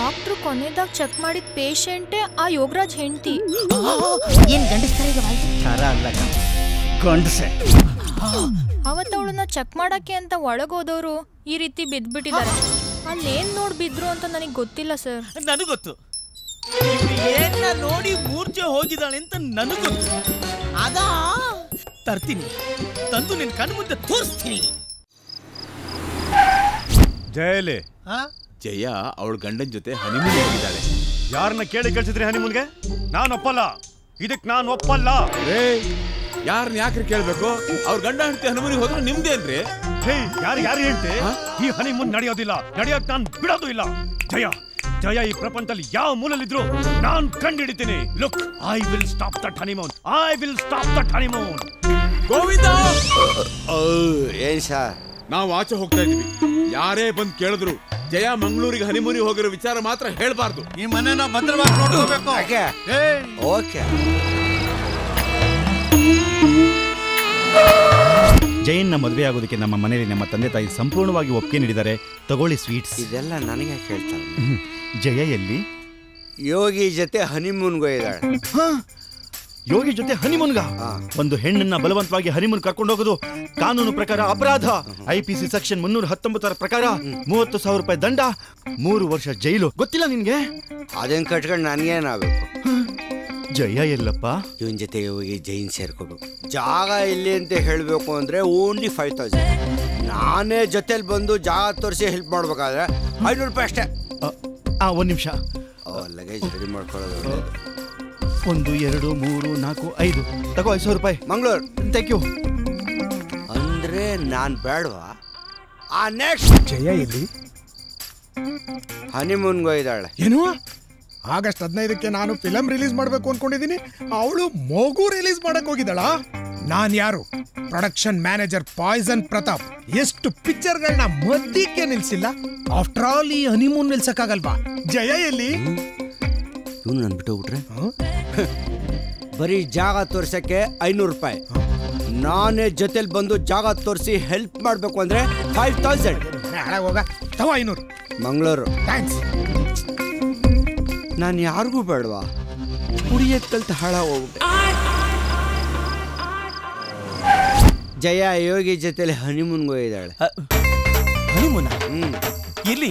Doctor ಕೊನೆದಾಗ check ಮಾಡಿದ ಪೇಷಂಟೇ ಆ ಯೋಗರಾಜ್ ಹೆಂಡತಿ ಏನ್ ಗಂಡಸ್ತರ ಇದು ವಾಯ್ಸ್ ಥರ ಅಲ್ಲ ಗಂಡಸೆ ಅವತ್ತು ಅವಳನ್ನ ಚೆಕ್ ಮಾಡಕ್ಕೆ ಅಂತ ಒಳಗೋದವರು ಈ ರೀತಿ ಬಿದ್ದ್ಬಿಟ್ಟಿದ್ದಾರೆ ಅಲ್ಲೇನ್ ನೋಡ್ ಬಿದ್ರು ಅಂತ ನನಗೆ ಗೊತ್ತಿಲ್ಲ ಸರ್ ನನಗ್ ಗೊತ್ತು ಏನ ನೋಡಿ ಮೂರ್ಛೆ ಹೋಗಿದ್ದಾಳೆ ಅಂತ ನನಗ್ ಗೊತ್ತು ಅದಾ ತರ್ತೀನಿ ತಂದು ನಿನ್ ಕಣ್ಣು ಮುಂದೆ ತೋರಿಸ್ತೀನಿ ಜಯಲೆ ಜಯ ಅವಳ ಗಂಡನ ಜೊತೆ ಹನಿಮೂನ್ ಹೋಗಿದ್ದಾಳೆ ಯಾರನ್ನ ಕೇಳಿ ಕಳ್ಸಿದ್ರಿ ಹನಿಮೂನ್ಗೆ ನಾನು ಒಪ್ಪಲ್ಲ ಇದಕ್ ನಾನು ಒಪ್ಪಲ್ಲ ಏ ಯಾರನ್ನ ಯಾಕ್ರಿ ಕೇಳ್ಬೇಕು ಅವ್ರ ಗಂಡ ಹೆಂಡತಿ ಹನುಮನಿಗೆ ಹೋದ್ರೆ ನಿಮ್ದೇನ್ರಿ ಹೇ ಯಾರು ಯಾರು ಹೇಳ್ತೆ ಈ ಹನಿಮೂನ್ ನಡೆಯೋದಿಲ್ಲ ನಡೆಯೋಕ್ ನಾನು ಬಿಡೋದು ಇಲ್ಲ ಜಯ ಜಯ ಈ ಪ್ರಪಂಚದಲ್ಲಿ ಯಾವ ಮೂಲಲ್ಲಿದ್ರು ನಾನ್ ಕಂಡಿಡಿತೀನಿ look I will stop that honeymoon I will stop that honeymoon Govinda ಏನ್ ಸರ್ ನಾವು ಆಚೆ ಹೋಗ್ತಾ ಇದೀವಿ ಯಾರೇ ಬಂದ್ ಕೇಳಿದ್ರು ಜಯ ಮಂಗಳೂರಿಗೆ ಹನಿಮೂನಿಗೆ ಹೋಗಿರೋ ವಿಚಾರ ಮಾತ್ರ ಹೇಳ್ಬಾರ್ದು ಈ ಮನೆನ ಭದ್ರವಾಗಿ ನೋಡ್ಕೋಬೇಕು ಯಾಕೆ ಓಕೆ ಜೈನ್ನ ಮದುವೆ ಆಗೋದಕ್ಕೆ ನಮ್ಮ ಮನೆಯಲ್ಲಿ ನಮ್ಮ ತಂದೆ ತಾಯಿ ಸಂಪೂರ್ಣವಾಗಿ ಒಪ್ಪಿಗೆ ನೀಡಿದ್ದಾರೆ ತಗೊಳ್ಳಿ ಸ್ವೀಟ್ಸ್ ಇದೆಲ್ಲ ನನಗೆ ಕೇಳ್ತಾರೆ ಜಯ ಎಲ್ಲಿ ಯೋಗಿ ಜೊತೆ ಹನಿಮೂನ್ಗೆ ಹೋಗಿದ್ದಾಳೆ ಯೋಗಿ ಜೊತೆ ಹನಿಮೂನ್ಗ ಒಂದು ಹೆಣ್ಣನ್ನ ಬಲವಂತವಾಗಿ ಹನಿಮೂನ್ ಕರ್ಕೊಂಡು ಹೋಗೋದು ಕಾನೂನು ಪ್ರಕಾರ ಅಪರಾಧ ಐ ಪಿ ಸಿ ಸೆಕ್ಷನ್ ಮುನ್ನೂರ ಹತ್ತೊಂಬತ್ತರ ಪ್ರಕಾರ ಮೂವತ್ತು ಸಾವಿರ ರೂಪಾಯಿ ದಂಡ ಮೂರು ವರ್ಷ ಜೈಲು ಗೊತ್ತಿಲ್ಲ ನಿನ್ಗೆ ಅದನ್ನ ಕಟ್ಕೊಂಡು ನನಗೇನಾಗಬೇಕು ಜಯ ಎಲ್ಲಪ್ಪ ಇವನ್ ಜೊತೆ ಹೋಗಿ ಜೈನ್ ಸೇರ್ಕೋಬೇಕು ಜಾಗ ಇಲ್ಲಿ ಅಂತ ಹೇಳಬೇಕು ಅಂದ್ರೆ ಓನ್ಲಿ ಫೈವ್ ತೌಸಂಡ್ ನಾನೇ ಜೊತೆಲಿ ಬಂದು ಜಾಗ ತೋರಿಸಿ ಹೆಲ್ಪ್ ಮಾಡ್ಬೇಕಾದ್ರೆ ಐನೂರು ರೂಪಾಯಿ ಅಷ್ಟೇ ಆ ಒಂದ್ ನಿಮಿಷ ಲಗೇಜ್ ರೆಡಿ ಮಾಡ್ಕೊಳ್ಳೋದು ಒಳ್ಳೇದು. ಒಂದು ಎರಡು ಮೂರು ನಾಲ್ಕು ಐದು ತಗೋ ಐದು ಸಾವಿರ ರೂಪಾಯಿ ಮಂಗಳೂರು ಥ್ಯಾಂಕ್ ಯು ಅಂದ್ರೆ ನಾನ್ ಬೇಡವಾ ಆ ನೆಕ್ಸ್ಟ್ ಜಯ ಎಲ್ಲಿ ಹನಿಮೂನ್ಗೆ ಹೋಗಿದ್ದಾಳೆ ಏನು ಆಗಸ್ಟ್ ಹದಿನೈದಕ್ಕೆ ನಾನು ಫಿಲಂ ರಿಲೀಸ್ ಮಾಡಬೇಕು ಅನ್ಕೊಂಡಿದ್ದೀನಿ ಅವಳು ಮಗು ರಿಲೀಸ್ ಮಾಡಕ್ ಹೋಗಿದ್ದಾಳ ನಾನ್ ಯಾರು ಪ್ರೊಡಕ್ಷನ್ ಮ್ಯಾನೇಜರ್ ಪಾಯ್ಸನ್ ಪ್ರತಾಪ್ ಎಷ್ಟು ಪಿಕ್ಚರ್ಗಳನ್ನ ಮಧ್ಯಕ್ಕೆ ನಿಲ್ಸಿಲ್ಲ ಆಫ್ಟರ್ ಆಲ್ ಈ ಹನಿಮೂನ್ ನಿಲ್ಸಕ್ಕಾಗಲ್ವಾ ಜಯ ಎಲ್ಲಿ ಇವನು ನನ್ ಬಿಟ್ಟು ಬಿಟ್ರೆ ಬರೀ ಜಾಗ ತೋರ್ಸಕ್ಕೆ ಐನೂರು ರೂಪಾಯಿ ನಾನೇ ಜೊತೆಲಿ ಬಂದು ಜಾಗ ತೋರಿಸಿ ಹೆಲ್ಪ್ ಮಾಡಬೇಕು ಅಂದ್ರೆ ಫೈವ್ ತೌಸಂಡ್ ಹೋಗ ತವ ಐನೂರು ಮಂಗಳೂರು ಥ್ಯಾಂಕ್ಸ್ ನಾನು ಯಾರಿಗೂ ಬೇಡವಾ ಕುಡಿಯೋದ್ ಕಲ್ತು ಹಾಳ ಹೋಗ್ಬಿಟ್ಟೆ ಜಯ ಯೋಗಿ ಜೊತೆಲಿ ಹನಿಮೂನ್ಗೆ ಹೋಗಿದ್ದಾಳೆ ಹನಿಮೂನ ಹ್ಮ್ ಇಲ್ಲಿ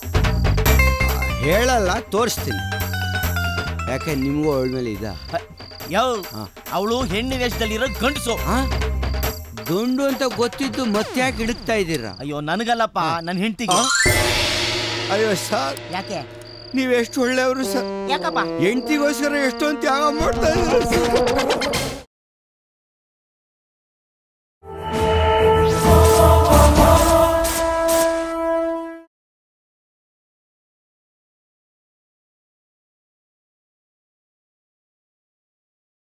ಹೇಳಲ್ಲ ತೋರಿಸ್ತೀನಿ ಯಾಕೆ ನಿಮಗೂ ಅವಳ ಮೇಲೆ ಇದ ಯಾವ ಅವಳು ಹೆಣ್ಣು ವೇಷದಲ್ಲಿರೋ ಗಂಡಸು ಗಂಡು ಅಂತ ಗೊತ್ತಿದ್ದು ಮತ್ತೆ ಯಾಕೆ ಹಿಡುಕ್ತಾ ಇದ್ದೀರಾ ಅಯ್ಯೋ ನನಗಲ್ಲಪ್ಪ ನನ್ನ ಹೆಂಡತಿಗೆ ಅಯ್ಯೋ ಸರ್ ಯಾಕೆ ನೀವ್ ಎಷ್ಟು ಒಳ್ಳೆಯವರು ಸರ್ ಯಾಕಪ್ಪ ಹೆಂಡತಿಗೋಸ್ಕರ ಎಷ್ಟೊಂದು ತ್ಯಾಗ ಮಾಡ್ತಾ ಇದ್ದೀರಾ